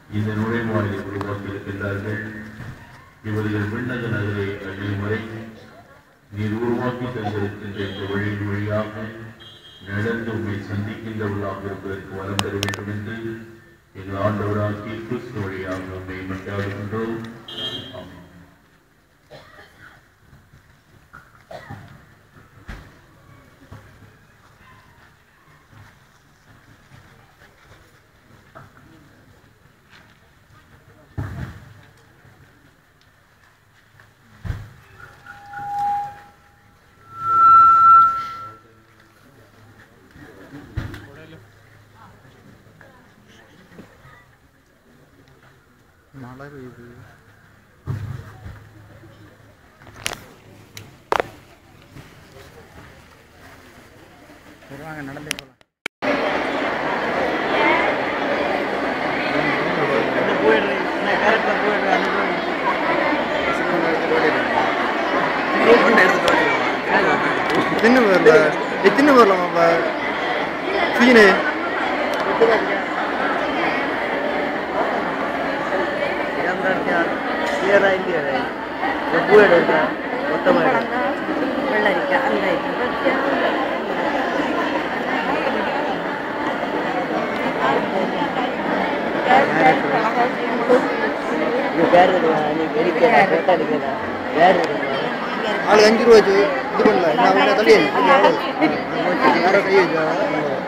இந்த நுழைவாயிலை உருவாக்கி இருக்கின்றார்கள் இவர்கள் விண்ணக நகரை அழியும் வரை நீர் உருவாக்கி தந்திருக்கின்ற இந்த வழியின் வழியாக நடந்து உண்மை சந்திக்கின்றவர்களாக இருப்பதற்கு வரம் தர வேண்டும் என்று எங்கள் ஆண்டவராகிய கிறிஸ்து வழியாக உண்மை மன்றாடுகின்றோம் ஆமென். மழை பெய்யுது வருவாங்க நடந்து போகலாம் தின்னு வரல தின்னு வரலாமாப்பா சீனு വെള്ളരിക്ക അല്ലായിട്ട് ஆளு அஞ்சு ரூபா வச்சு இது பண்ணல நான் அவனை தள்ளி யாரோ கை வச்சா